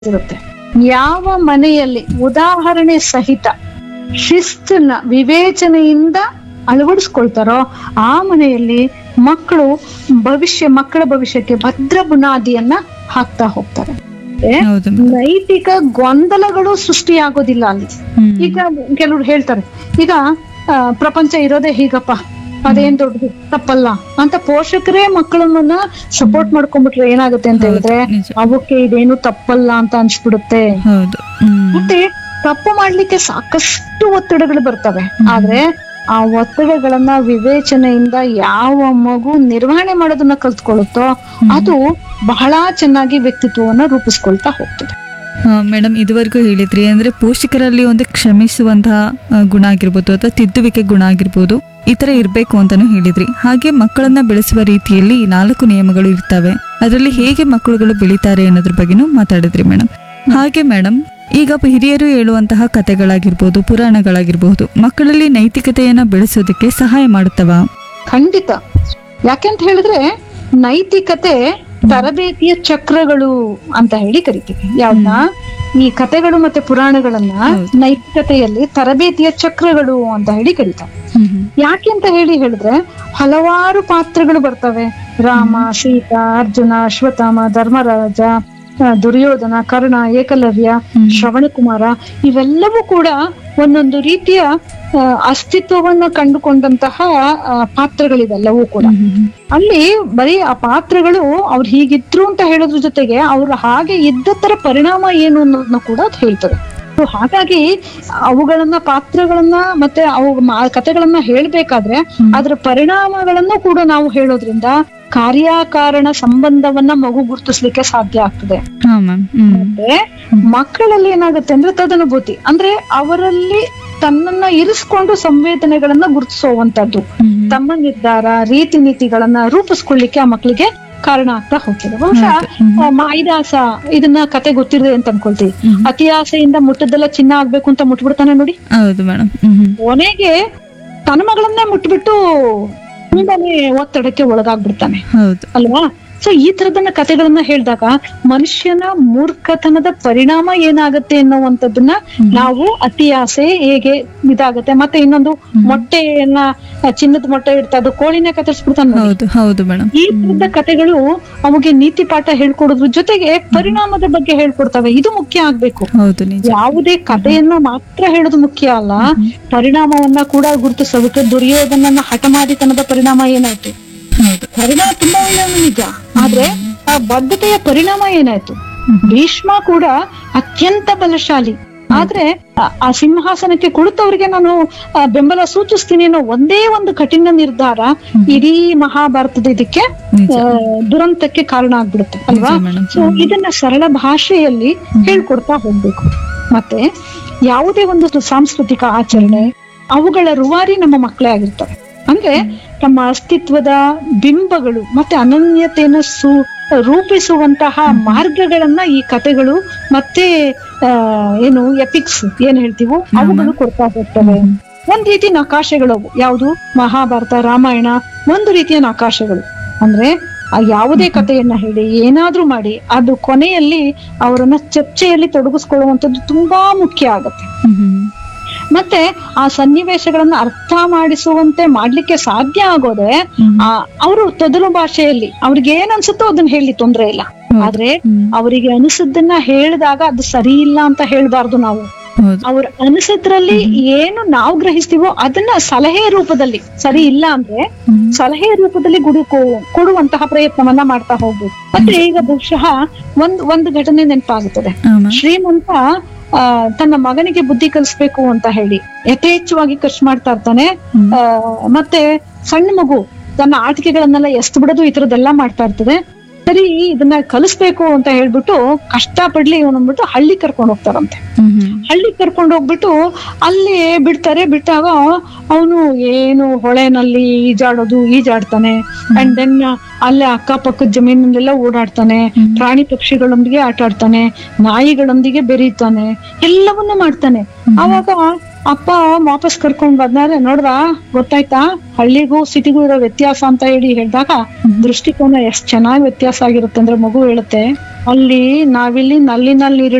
ಇರುತ್ತೆ ಯಾವ ಮನೆಯಲ್ಲಿ ಉದಾಹರಣೆ ಸಹಿತ ಶಿಸ್ತನ್ನ ವಿವೇಚನೆಯಿಂದ ಅಳವಡಿಸ್ಕೊಳ್ತಾರೋ ಆ ಮನೆಯಲ್ಲಿ ಮಕ್ಕಳು ಭವಿಷ್ಯ ಮಕ್ಕಳ ಭವಿಷ್ಯಕ್ಕೆ ಭದ್ರ ಬುನಾದಿಯನ್ನ ಹಾಕ್ತಾ ಹೋಗ್ತಾರೆ ಏ, ಹೌದು ಮೇಡಮ್. ನೈತಿಕ ಗೊಂದಲಗಳು ಸೃಷ್ಟಿಯಾಗೋದಿಲ್ಲ ಅಲ್ಲಿ ಹ್ಮ್. ಈಗ ಕೆಲವ್ರು ಹೇಳ್ತಾರೆ ಈಗ ಆ, ಪ್ರಪಂಚ ಇರೋದೇ ಹೀಗಪ್ಪ ಅದೇನ್ ದೊಡ್ಡದು ತಪ್ಪಲ್ಲ ಅಂತ ಪೋಷಕರೇ ಮಕ್ಕಳನ್ನ ಸಪೋರ್ಟ್ ಮಾಡ್ಕೊಂಡ್ಬಿಟ್ರೆ ಏನಾಗುತ್ತೆ ಅಂತ ಹೌದು, ಹೇಳಿದ್ರೆ ನಿಜ. ಅವಕ್ಕೆ ಇದೇನು ತಪ್ಪಲ್ಲ ಅಂತ ಅನ್ಸ್ಬಿಡುತ್ತೆ ಹೌದು ಹ್ಮ್. ಮತ್ತೆ ತಪ್ಪು ಮಾಡ್ಲಿಕ್ಕೆ ಸಾಕಷ್ಟು ಒತ್ತಡಗಳು ಬರ್ತವೆ ಆದ್ರೆ ಆ ಒತ್ತಡಗಳನ್ನ ವಿವೇಚನೆಯಿಂದ ಯಾವ ಮಗು ನಿರ್ವಹಣೆ ಮಾಡೋದನ್ನ ಕಲ್ತ್ಕೊಳ್ಳುತ್ತೋ ಅದು ಬಹಳ ಚೆನ್ನಾಗಿ ವ್ಯಕ್ತಿತ್ವವನ್ನ ರೂಪಿಸ್ಕೊಳ್ತಾ ಹೋಗ್ತದೆ ಆ, ಮೇಡಮ್ ಇದುವರೆಗೂ ಹೇಳಿದ್ರಿ ಅಂದ್ರೆ ಪೋಷಕರಲ್ಲಿ ಒಂದು ಕ್ಷಮಿಸುವಂತಹ ಆ, ಗುಣ ಆಗಿರ್ಬೋದು ಅಥವಾ ತಿದ್ದುವಿಕೆ ಗುಣ ಆಗಿರ್ಬೋದು ಈ ತರ ಇರ್ಬೇಕು ಅಂತಾನು ಹೇಳಿದ್ರಿ ಹಾಗೆ ಮಕ್ಕಳನ್ನ ಬೆಳೆಸುವ ರೀತಿಯಲ್ಲಿ ಈ ನಾಲ್ಕು ನಿಯಮಗಳು ಇರ್ತವೆ ಅದರಲ್ಲಿ ಹೇಗೆ ಮಕ್ಕಳುಗಳು ಬೆಳಿತಾರೆ ಅನ್ನೋದ್ರ ಬಗ್ಗೆನೂ ಮಾತಾಡಿದ್ರಿ ಮೇಡಮ್ ಹಾಗೆ ಮೇಡಮ್ ಈಗ ಹಿರಿಯರು ಹೇಳುವಂತಹ ಕಥೆಗಳಾಗಿರ್ಬೋದು ಪುರಾಣಗಳಾಗಿರ್ಬೋದು ಮಕ್ಕಳಲ್ಲಿ ನೈತಿಕತೆಯನ್ನ ಬೆಳೆಸೋದಕ್ಕೆ ಸಹಾಯ ಮಾಡುತ್ತವಾ ಖಂಡಿತ ಯಾಕೆಂತ ಹೇಳಿದ್ರೆ ನೈತಿಕತೆ ತರಬೇತಿಯ ಚಕ್ರಗಳು ಅಂತ ಹೇಳಿ ಕರಿತೀವಿ ಯಾವ್ದನ್ನ ಈ ಕಥೆಗಳು ಮತ್ತೆ ಪುರಾಣಗಳನ್ನ ಹೌದು. ನೈತಿಕತೆಯಲ್ಲಿ ತರಬೇತಿಯ ಚಕ್ರಗಳು ಅಂತ ಹೇಳಿ ಕರೀತಾರೆ ಹ್ಮ್ ಹ್ಮ್. ಯಾಕೆ ಅಂತ ಹೇಳಿ ಹೇಳಿದ್ರೆ ಹಲವಾರು ಪಾತ್ರಗಳು ಬರ್ತವೆ ರಾಮ ಸೀತಾ ಅರ್ಜುನ ಅಶ್ವತ್ಥಾಮ ಧರ್ಮರಾಜ ಆ, ದುರ್ಯೋಧನ ಕರ್ಣ ಏಕಲವ್ಯ ಹ್ಮ್. ಶ್ರವಣಕುಮಾರ ಇವೆಲ್ಲವೂ ಕೂಡ ಒಂದೊಂದು ರೀತಿಯ ಆ, ಅಸ್ತಿತ್ವವನ್ನ ಕಂಡುಕೊಂಡಂತಹ ಆ, ಪಾತ್ರಗಳಿವೆಲ್ಲವೂ ಕೂಡ ಹ್ಮ್ ಹ್ಮ್ ಹ್ಮ್. ಅಲ್ಲಿ ಬರೀ ಆ ಪಾತ್ರಗಳು ಅವ್ರು ಹೀಗಿದ್ರು ಅಂತ ಹೇಳೋದ್ರ ಜೊತೆಗೆ ಅವ್ರು ಹಾಗೆ ಇದ್ದ ತರ ಪರಿಣಾಮ ಏನು ಅನ್ನೋದನ್ನ ಕೂಡ ಅದು ಹೇಳ್ತದೆ So ಹಾಗಾಗಿ ಅವುಗಳನ್ನ ಪಾತ್ರಗಳನ್ನ ಮತ್ತೆ ಅವು ಮಾ- ಕಥೆಗಳನ್ನ ಹೇಳ್ಬೇಕಾದ್ರೆ ಹ್ಮ್. ಅದರ ಪರಿಣಾಮಗಳನ್ನು ಕೂಡ ನಾವು ಹೇಳೋದ್ರಿಂದ ಕಾರ್ಯಕಾರಣ ಸಂಬಂಧವನ್ನ ಮಗು ಗುರುತಿಸ್ಲಿಕ್ಕೆ ಸಾಧ್ಯ ಆಗ್ತದೆ ಹಾ ಮ್ಯಾಮ್ ಹ್ಮ್ ಮತ್ತೆ ಮಕ್ಕಳಲ್ಲಿ ಏನಾಗುತ್ತೆ ಅಂದ್ರೆ ತದನುಭೂತಿ ಅಂದ್ರೆ ಅವರಲ್ಲಿ ತನ್ನನ್ನ ಇರಿಸ್ಕೊಂಡು ಸಂವೇದನೆಗಳನ್ನ ಗುರುತಿಸುವಂತದ್ದು ಹ್ಮ್ ಹ್ಮ್. ತಮ್ಮ ನಿರ್ಧಾರ ರೀತಿ ನೀತಿಗಳನ್ನ ರೂಪಿಸ್ಕೊಳ್ಳಿಕ್ಕೆ ಆ ಮಕ್ಕಳಿಗೆ ಕಾರಣ ಆಗ್ತಾ ಹೋಗ್ತದೆ ಬಹುಶಃ ಹೌದು. ಹ್ಮ್. ಆ, ಮಾಯಿದಾಸ ಇದನ್ನ ಕತೆ ಗೊತ್ತಿದೆ ಅಂತ ಅನ್ಕೊಳ್ತೀವಿ ಹ್ಮ್. ಅತಿ ಆಸೆಯಿಂದ ಮುಟ್ಟದೆಲ್ಲ ಚಿನ್ನ ಆಗ್ಬೇಕು ಅಂತ ಮುಟ್ಬಿಡ್ತಾನೆ ನೋಡಿ ಹೌದು ಮೇಡಮ್ ಹ್ಮ್ ಹ್ಮ್. ಕೊನೆಗೆ ತನ್ನ ಮಗಳನ್ನೇ ಮುಟ್ಬಿಟ್ಟು ತುಂಬಾನೇ ಒತ್ತಡಕ್ಕೆ ಒಳಗಾಗ್ಬಿಡ್ತಾನೆ ಹೌದು ಅಲ್ವಾ ಸೊ ಈ ತರದನ್ನ ಕಥೆಗಳನ್ನ ಹೇಳಿದಾಗ ಮನುಷ್ಯನ ಮೂರ್ಖತನದ ಪರಿಣಾಮ ಏನಾಗತ್ತೆ ಅನ್ನುವಂಥದ್ದನ್ನ ನಾವು ಅತಿ ಆಸೆ ಹೇಗೆ ಇದಾಗತ್ತೆ ಮತ್ತೆ ಇನ್ನೊಂದು ಮೊಟ್ಟೆಯನ್ನ ಆ, ಚಿನ್ನದ ಮೊಟ್ಟೆ ಇಡ್ತಾ ಅದು ಕೋಳಿನ ಕತ್ತರಿಸ್ಬಿಡ್ತಾನೆ ನೋಡಿ. ಹೌದು ಹೌದು ಮೇಡಮ್ ಈ ತರದ ಕಥೆಗಳು ಅವುಗೆ ನೀತಿ ಪಾಠ ಹೇಳ್ಕೊಡೋದ್ರ ಜೊತೆಗೆ ಪರಿಣಾಮದ ಬಗ್ಗೆ ಹೇಳ್ಕೊಡ್ತವೆ ಇದು ಮುಖ್ಯ ಆಗ್ಬೇಕು ಹೌದು ನಿಜ ಯಾವುದೇ ಕಥೆಯನ್ನ ಮಾತ್ರ ಹೇಳೋದು ಮುಖ್ಯ ಅಲ್ಲ ಪರಿಣಾಮವನ್ನ ಕೂಡ ಗುರುತಿಸಬೇಕು ದುರ್ಯೋಧನನ ಹಠಮಾರಿತನದ ಪರಿಣಾಮ ಏನಾಯ್ತು ಹೌದು ಪರಿಣಾಮ ತುಂಬಾ ಒಳ್ಳೆಯವನು ನಿಜ ಆದ್ರೆ ಆ ಬದ್ಧತೆಯ ಪರಿಣಾಮ ಏನಾಯ್ತು ಭೀಷ್ಮ ಕೂಡ ಅತ್ಯಂತ ಬಲಶಾಲಿ ಆದ್ರೆ ಆ- ಆ ಸಿಂಹಾಸನಕ್ಕೆ ಕುಳಿತವರಿಗೆ ನಾನು ಆ, ಬೆಂಬಲ ಸೂಚಿಸ್ತೀನಿ ಅನ್ನೋ ಒಂದೇ ಒಂದು ಕಠಿಣ ನಿರ್ಧಾರ ಇಡೀ ಮಹಾಭಾರತದ ಇದಕ್ಕೆ ನಿಜ ಆ, ದುರಂತಕ್ಕೆ ಕಾರಣ ಆಗ್ಬಿಡುತ್ತೆ ಅಲ್ವಾ ನಿಜ ಮೇಡಮ್ ಸೊ ಇದನ್ನ ಸರಳ ಭಾಷೆಯಲ್ಲಿ ಹೇಳ್ಕೊಡ್ತಾ ಹೋಗ್ಬೇಕು ಮತ್ತೆ ಯಾವುದೇ ಒಂದು ಸಾಂಸ್ಕೃತಿಕ ಆಚರಣೆ ಅವುಗಳ ರೂವಾರಿ ನಮ್ಮ ಮಕ್ಕಳೇ ಆಗಿರ್ತವೆ ಅಂದ್ರೆ ತಮ್ಮ ಅಸ್ತಿತ್ವದ ಬಿಂಬಗಳು ಮತ್ತೆ ಅನನ್ಯತೆಯನ್ನು ಸು ರೂಪಿಸುವಂತಹ ಮಾರ್ಗಗಳನ್ನ ಈ ಕಥೆಗಳು ಮತ್ತೆ ಆ, ಏನು ಎಪಿಕ್ಸ್ ಏನ್ ಹೇಳ್ತೀವೋ ಅವುಗಳು ಕೊಡ್ತಾ ಹೋಗ್ತವೆ ಒಂದ್ ರೀತಿ ನಕಾಶೆಗಳು ಅವು. ಯಾವುದು ಮಹಾಭಾರತ ರಾಮಾಯಣ ಒಂದು ರೀತಿಯ ನಕಾಶೆಗಳು ಅಂದ್ರೆ ಆ ಯಾವುದೇ ಕಥೆಯನ್ನ ಹೇಳಿ ಏನಾದ್ರೂ ಮಾಡಿ ಅದು ಕೊನೆಯಲ್ಲಿ ಅವರನ್ನ ಚರ್ಚೆಯಲ್ಲಿ ತೊಡಗಿಸ್ಕೊಳ್ಳುವಂಥದ್ದು ತುಂಬಾ ಮುಖ್ಯ ಆಗತ್ತೆ ಹ್ಮ್ ಹ್ಮ್. ಮತ್ತೆ ಆ ಸನ್ನಿವೇಶಗಳನ್ನ ಅರ್ಥ ಮಾಡಿಸುವಂತೆ ಮಾಡ್ಲಿಕ್ಕೆ ಸಾಧ್ಯ ಆಗೋದೆ ಹ್ಮ್. ಆ ಅವರು ತೊದಲು ಭಾಷೆಯಲ್ಲಿ ಅವ್ರಿಗೆ ಏನ್ ಅನ್ಸುತ್ತೋ ಅದನ್ನ ಹೇಳಿ ತೊಂದ್ರೆ ಇಲ್ಲ ಹೌದು. ಆದ್ರೆ ಹ್ಮ್. ಅವರಿಗೆ ಅನಿಸದ್ದನ್ನ ಹೇಳಿದಾಗ ಅದು ಸರಿ ಇಲ್ಲ ಅಂತ ಹೇಳ್ಬಾರ್ದು ನಾವು ಹೌದು ಅವ್ರ ಅನಿಸದ್ರಲ್ಲಿ ಏನು ನಾವು ಗ್ರಹಿಸ್ತೀವೋ ಅದನ್ನ ಸಲಹೆ ರೂಪದಲ್ಲಿ ಸರಿ ಇಲ್ಲ ಅಂದ್ರೆ ಹ್ಮ್. ಸಲಹೆ ರೂಪದಲ್ಲಿ ಗುಡಿ ಕೊ- ಕೊಡುವಂತಹ ಪ್ರಯತ್ನವನ್ನ ಮಾಡ್ತಾ ಹೋಗ್ಬೇಕು ಮತ್ತೆ ಈಗ ಬಹುಶಃ ಒಂದ್ ಒಂದು ಘಟನೆ ನೆನಪಾಗುತ್ತದೆ ಹಾ ಮ್ಯಾಮ್ ಶ್ರೀಮಂತ ಆ, ತನ್ನ ಮಗನಿಗೆ ಬುದ್ಧಿ ಕಲಿಸ್ಬೇಕು ಅಂತ ಹೇಳಿ ಯಥೇಚ್ಛವಾಗಿ ಖರ್ಚು ಮಾಡ್ತಾ ಇರ್ತಾನೆ ಹ್ಮ್. ಆ, ಮತ್ತೆ ಸಣ್ಣ ಮಗು ತನ್ನ ಆಟಿಕೆಗಳನ್ನೆಲ್ಲ ಎಸ್ತ್ ಬಿಡೋದು ಈ ತರದ್ದೆಲ್ಲ ಮಾಡ್ತಾ ಇರ್ತದೆ ಸರಿ ಇದನ್ನ ಕಲಿಸ್ಬೇಕು ಅಂತ ಹೇಳ್ಬಿಟ್ಟು ಕಷ್ಟ ಪಡ್ಲಿ ಇವನು ಅಂದ್ಬಿಟ್ಟು ಹಳ್ಳಿ ಕರ್ಕೊಂಡು ಹೋಗ್ತಾರಂತೆ ಹ್ಮ್ ಹ್ಮ್. ಹಳ್ಳಿ ಕರ್ಕೊಂಡು ಹೋಗ್ಬಿಟ್ಟು ಅಲ್ಲಿ ಬಿಡ್ತಾರೆ ಬಿಟ್ಟಾಗ ಅವನು ಏನು ಹೊಳೆನಲ್ಲಿ ಈಜಾಡೋದು ಈಜಾಡ್ತಾನೆ ಅಂಡ್ ದೆನ್ ಅಲ್ಲೇ ಅಕ್ಕಪಕ್ಕದ ಜಮೀನಲ್ಲೆಲ್ಲ ಓಡಾಡ್ತಾನೆ ಪ್ರಾಣಿ ಪಕ್ಷಿಗಳೊಂದಿಗೆ ಆಟ ಆಡ್ತಾನೆ ನಾಯಿಗಳೊಂದಿಗೆ ಬೆರೀತಾನೆ ಎಲ್ಲವನ್ನೂ ಮಾಡ್ತಾನೆ ಅವಾಗ ಅಪ್ಪ ವಾಪಸ್ ಕರ್ಕೊಂಡ್ ಬಂದಾರೆ ನೋಡ್ದ ಗೊತ್ತಾಯ್ತಾ ಹಳ್ಳಿಗೂ ಸಿಟಿಗೂ ಇರೋ ವ್ಯತ್ಯಾಸ ಅಂತ ಹೇಳಿ ಹೇಳಿದಾಗ ದೃಷ್ಟಿಕೋನ ಎಷ್ಟ್ ಚೆನ್ನಾಗಿ ವ್ಯತ್ಯಾಸ ಆಗಿರುತ್ತೆ ಅಂದ್ರೆ ಮಗು ಹೇಳುತ್ತೆ ಅಲ್ಲಿ ನಾವಿಲ್ಲಿ ನಲ್ಲಿನಲ್ಲಿ